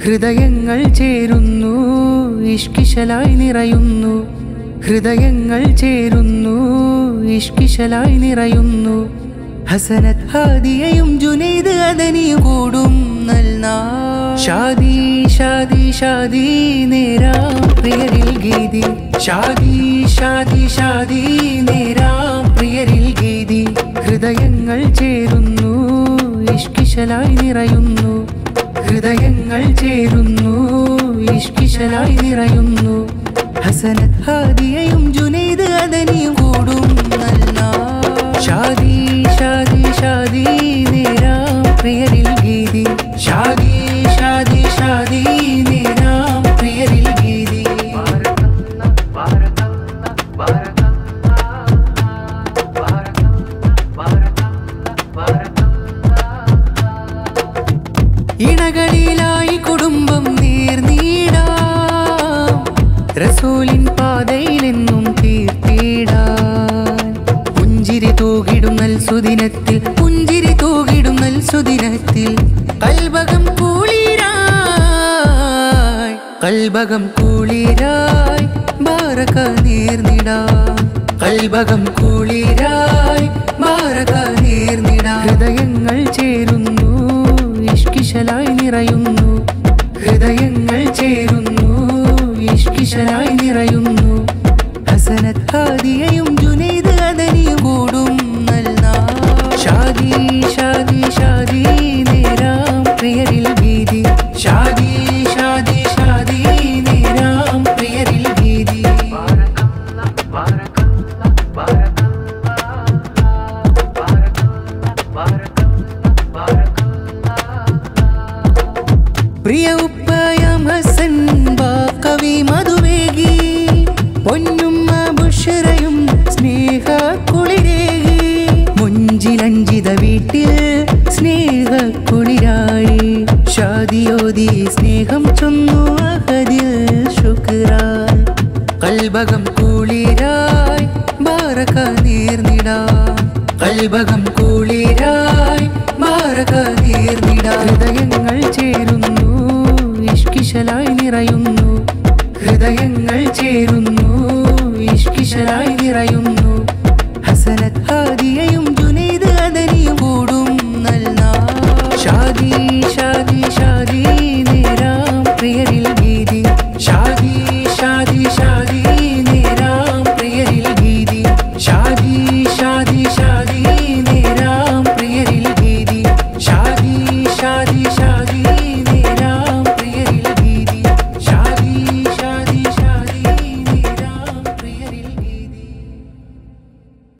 ഹൃദയങ്ങൾ ചേരുന്നു ഇഷ്കിശലായി നിറയുന്നു ഹൃദയങ്ങൾ ചേരുന്നു ഇഷ്കിശലായി നിറയുന്നു ഹസനത് ഹാദിയയും ജുനൈദ് അതനിയും കൂടും നൽനാ ഷാദി ഷാദി ഷാദി നേരാം പ്രിയരിൽ ഗീതി ഷാദി ഷാദി ഷാദി നേരാം പ്രിയരിൽ ഗീതി ഹൃദയങ്ങൾ ചേരുന്നു ഇഷ്കിശലായി നിറയുന്നു ഹൃദയങ്ങൾ ചേരുന്നു ഇഷ്കിശലായി നിറയുന്നു ഹസനത് ഹാദിയയും ജുനൈദ് അതനിയും കൂടും നൽനാ ഷാദി ഷാദി ഷാദി നേരാം പ്രിയരിൽ ഗീതി ഷാദി ഷാദി ഷാദി നേരാം പ്രിയരിൽ ഗീതി ഇണകളിലായി കുടുംബം നീർനീടാം റസൂലിൻ പാതയിലെന്നും തീർത്തിടാൻ പുഞ്ചിരി തൂകിടും നൽ സുദിനത്തിൽ പുഞ്ചിരി തൂകിടും നൽ സുദിനത്തിൽ കൽബകം കൂളിരായി കൽബകം കൂളിരായി ബാരക നീർന്നിടാം കൽബകം കൂളിരായി ബാരക നീർന്നിടാം ഹൃദയങ്ങൾ ചേരുന്നു ഇഷ്കിശലായി നിറയുന്നു ഹൃദയങ്ങൾ ചേരുന്നു ഇഷ്കിശലായി നിറയുന്നു ഹസനത് ഹാദിയയും ജുനൈദ് അതനിയും കൂടും നൽനാ ഷാദി ഷാദി ഷാദി നേരാം പ്രിയരിൽ ഗീതി ഷാദി ഷാദി ഷാദി നേരാം പ്രിയരിൽ ഗീതി പ്രിയ ഉപ്പയം ഹസൻ കവി മധുവേഗി പൊന്നുമ്മ ബുഷറയും സ്നേഹ കുളിരേകി മുഞ്ചിലഞ്ചിത വീട്ടിൽ സ്നേഹ കുളിരായി ഷാദിയോതി സ്നേഹം ചൊന്നു അഹദിൽ ശുക്രാൻ കൽബകം കുളിരായി ബാരക നീർന്നിടാം കൽബകം കുളിരായി ബാരക നീർന്നിടാം ഹൃദയങ്ങൾ ചേരുന്നു ഇഷ്കിശലായി നിറയുന്നു ഹൃദയങ്ങൾ ചേരുന്നു ഇഷ്കിശലായി നിറയുന്നു ഹസനത് ഹാദിയയും ജുനൈദ് അതനിയും കൂടും നൽനാ ഷാദി